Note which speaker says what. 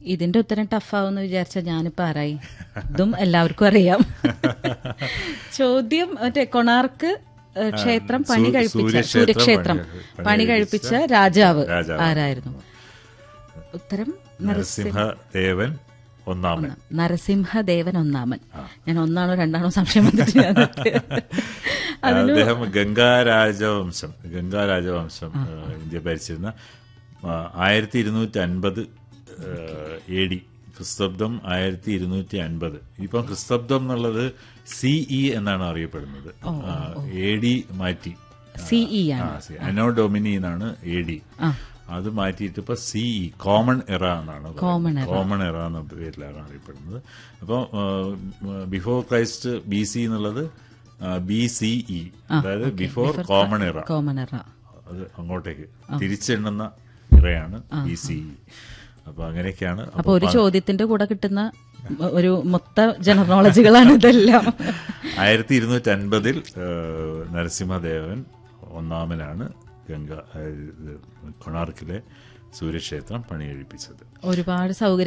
Speaker 1: ഇതിന്റെ ഉത്തരം ടഫാവെന്ന് വിചാരിച്ച ഞാനിപ്പോ ആരായി ഇതും എല്ലാവർക്കും അറിയാം ചോദ്യം മറ്റേ കൊണാർക്ക് ഏഹ്, ക്ഷേത്രം പണി
Speaker 2: സൂ-
Speaker 1: കഴിപ്പിച്ച
Speaker 2: സൂര്യക്ഷേത്രം
Speaker 1: സൂര്യക്ഷേത്രം
Speaker 2: പണി-
Speaker 1: പണി
Speaker 2: പണി
Speaker 1: കഴിപ്പിച്ച
Speaker 2: കഴിപ്പിച്ച
Speaker 1: രാജാവ്
Speaker 2: രാജാവ്.
Speaker 1: ആരായിരുന്നു ഉത്തരം നരസിംഹ
Speaker 2: നരസിംഹദേവൻ ഒന്നാമൻ
Speaker 1: നരസിംഹദേവൻ ഒന്നാമൻ ഞാൻ ഒന്നാണോ രണ്ടാണോ സംശയം വന്നിട്ട് ഞാൻ
Speaker 2: അദ്ദേഹം ഗംഗാ രാജവംശം ഗംഗാ രാജവംശം ഏഹ്, ഇന്ത്യ ഭരിച്ചിരുന്ന ആയിരത്തി ഇരുന്നൂറ്റി അൻപത് എ ഡി ക്രിസ്തബ്ദം ആയിരത്തി ഇരുന്നൂറ്റി അൻപത് ഇപ്പം ക്രിസ്തബ്ദം എന്നുള്ളത് സിഇ എന്നാണ് അറിയപ്പെടുന്നത് എ ഡി മാറ്റി
Speaker 1: സിഇ ആണ്
Speaker 2: അനോ ഡൊമിനി എന്നാണ് എ ഡി അത് മാറ്റിയിട്ട് ഇപ്പൊ സിഇ കോമൺ എറ എന്നാണ്
Speaker 1: Common era.
Speaker 2: കോമൺ എറ എന്ന പേരിലാണ് അറിയപ്പെടുന്നത് അപ്പോൾ ബിഫോർ ക്രൈസ്റ്റ് ബി സി എന്നുള്ളത് ബി സിഇ അതായത് ബിഫോർ കോമൺ എറ
Speaker 1: കോമണറ
Speaker 2: അത് അങ്ങോട്ടേക്ക് തിരിച്ചെണ്ണുന്ന ഇറയാണ് ബി സി അപ്പൊ അങ്ങനെയൊക്കെയാണ്
Speaker 1: അപ്പൊ ഒരു ചോദ്യത്തിന്റെ കൂടെ കിട്ടുന്ന ഒരു മൊത്ത ജനറൽ നോളജുകളാണ് ഇതെല്ലാം
Speaker 2: ആയിരത്തി ഇരുന്നൂറ്റി അൻപതിൽ നരസിംഹദേവൻ ഒന്നാമനാണ് ഗംഗ അതായത് കൊണാർക്കിലെ സൂര്യക്ഷേത്രം പണിയെഴുപ്പിച്ചത്
Speaker 1: ഒരുപാട് സൗകര്യം